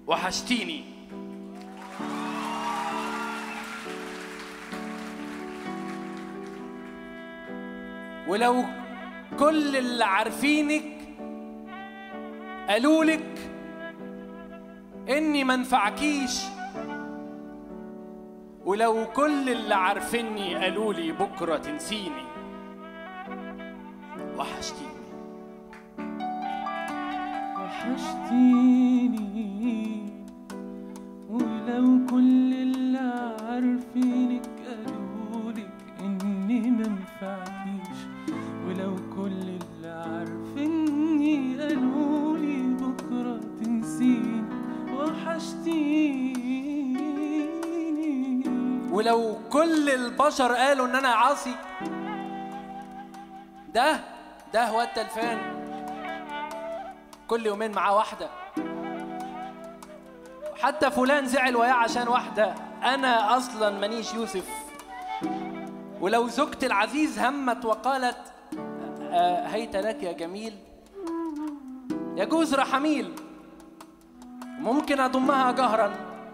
وحشتيني ولو كل اللي عارفينك قالوا لك اني ما انفعكيش ولو كل اللي عارفيني قالوا لي بكره تنسيني وحشتيني وحشتيني ولو كل اللي عارفينك قالولك اني منفعكيش ولو كل اللي عارفيني قالولي بكرة تنسيني وحشتيني ولو كل البشر قالوا ان انا عاصي ده ده هو التلفان كل يومين معاه واحدة حتى فلان زعل وياه عشان واحدة أنا أصلا مانيش يوسف ولو زوجتي العزيز همت وقالت آه، هيت لك يا جميل يجوز رحميل ممكن أضمها جهرا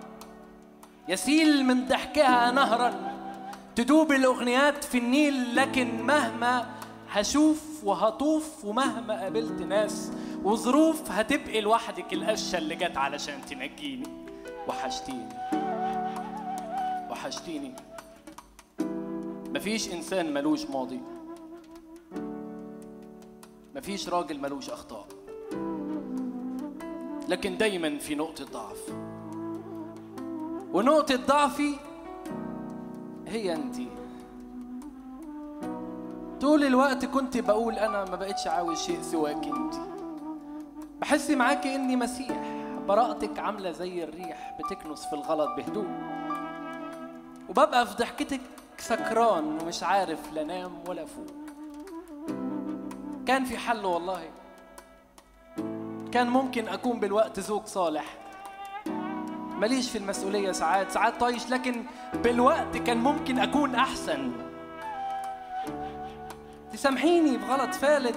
يسيل من ضحكها نهرا تدوب الأغنيات في النيل لكن مهما هشوف وهطوف ومهما قابلت ناس وظروف هتبقي لوحدك القشة اللي جت علشان تنجيني وحشتيني وحشتيني مفيش إنسان ملوش ماضي مفيش راجل ملوش أخطاء لكن دايما في نقطة ضعف ونقطة ضعفي هي انتي طول الوقت كنت بقول انا ما بقتش عاوز شيء سواك انت بحس معاكي اني مسيح براءتك عاملة زي الريح بتكنس في الغلط بهدوء وببقى في ضحكتك سكران ومش عارف لا نام ولا فوق كان في حل والله كان ممكن اكون بالوقت زوج صالح ماليش في المسؤولية ساعات ساعات طايش لكن بالوقت كان ممكن أكون أحسن تسامحيني بغلط فالت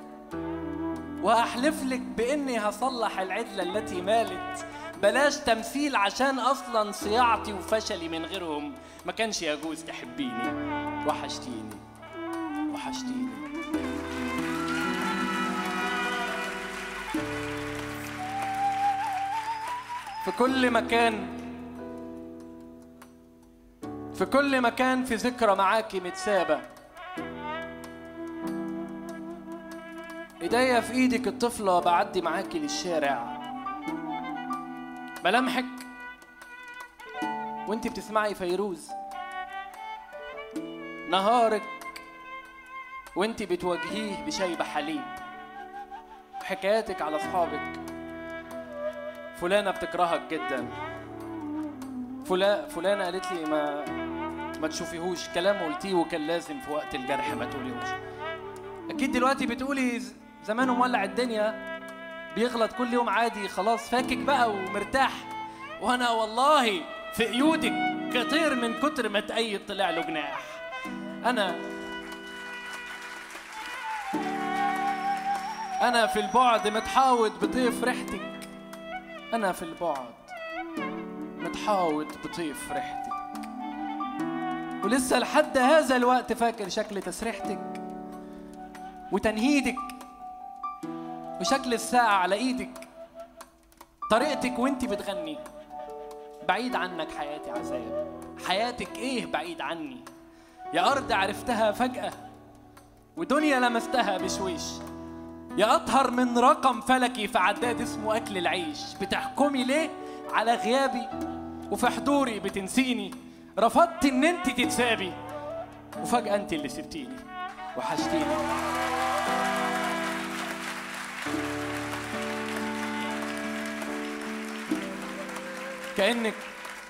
وأحلف لك بإني هصلح العدلة التي مالت بلاش تمثيل عشان أصلا صياعتي وفشلي من غيرهم ما كانش يجوز تحبيني وحشتيني وحشتيني في كل مكان في كل مكان في ذكرى معاكي متسابة ايديا في ايدك الطفلة بعدي معاكي للشارع ملامحك وانت بتسمعي فيروز نهارك وانت بتواجهيه بشاي بحليب وحكاياتك على اصحابك فلانة بتكرهك جدا فلا فلانة قالت لي ما ما تشوفيهوش كلام قلتيه وكان لازم في وقت الجرح ما تقوليهوش اكيد دلوقتي بتقولي ز- زمانه مولع الدنيا بيغلط كل يوم عادي خلاص فاكك بقى ومرتاح وانا والله في قيودك كطير من كتر ما تأيد طلع له جناح انا انا في البعد متحاوط بطيف ريحتك أنا في البعد متحاوط بطيف ريحتك ولسه لحد هذا الوقت فاكر شكل تسريحتك وتنهيدك وشكل الساعة على إيدك طريقتك وانت بتغني بعيد عنك حياتي عذاب حياتك ايه بعيد عني يا أرض عرفتها فجأة ودنيا لمستها بشويش يا أطهر من رقم فلكي في عداد اسمه أكل العيش بتحكمي ليه على غيابي وفي حضوري بتنسيني رفضت إن أنت تتسابي وفجأة أنت اللي سبتيني وحشتيني كأنك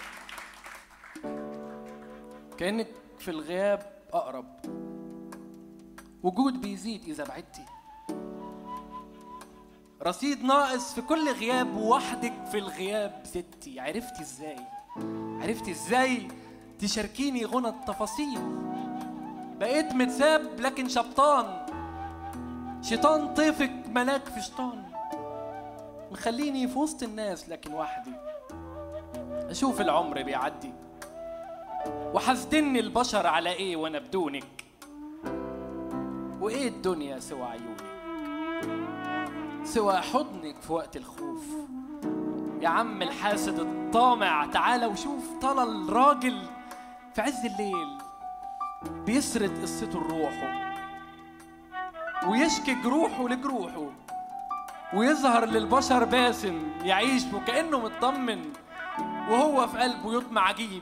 كأنك في الغياب أقرب وجود بيزيد إذا بعدتي رصيد ناقص في كل غياب وحدك في الغياب ستي عرفتي ازاي عرفتي ازاي تشاركيني غنى التفاصيل بقيت متساب لكن شبطان شيطان طيفك ملاك في شيطان مخليني في وسط الناس لكن وحدي اشوف العمر بيعدي وحسدني البشر على ايه وانا بدونك وايه الدنيا سوى عيونك سوى حضنك في وقت الخوف يا عم الحاسد الطامع تعالى وشوف طلع الراجل في عز الليل بيسرد قصته لروحه ويشكي جروحه لجروحه ويظهر للبشر باسم يعيش وكأنه مطمن وهو في قلبه يطمع عجيب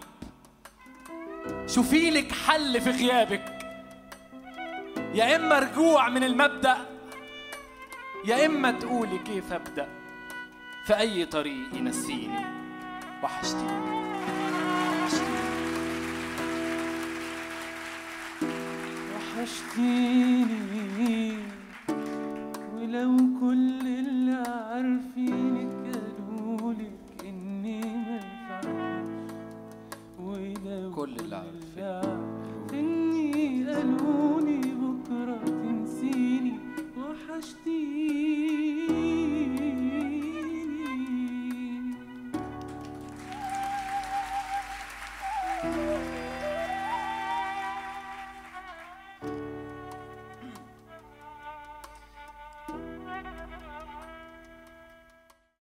شوفي لك حل في غيابك يا إما رجوع من المبدأ يا إما تقولي كيف أبدأ في أي طريق ينسيني وحشتيني وحشتيني وحشتيني ولو كل اللي عارفينك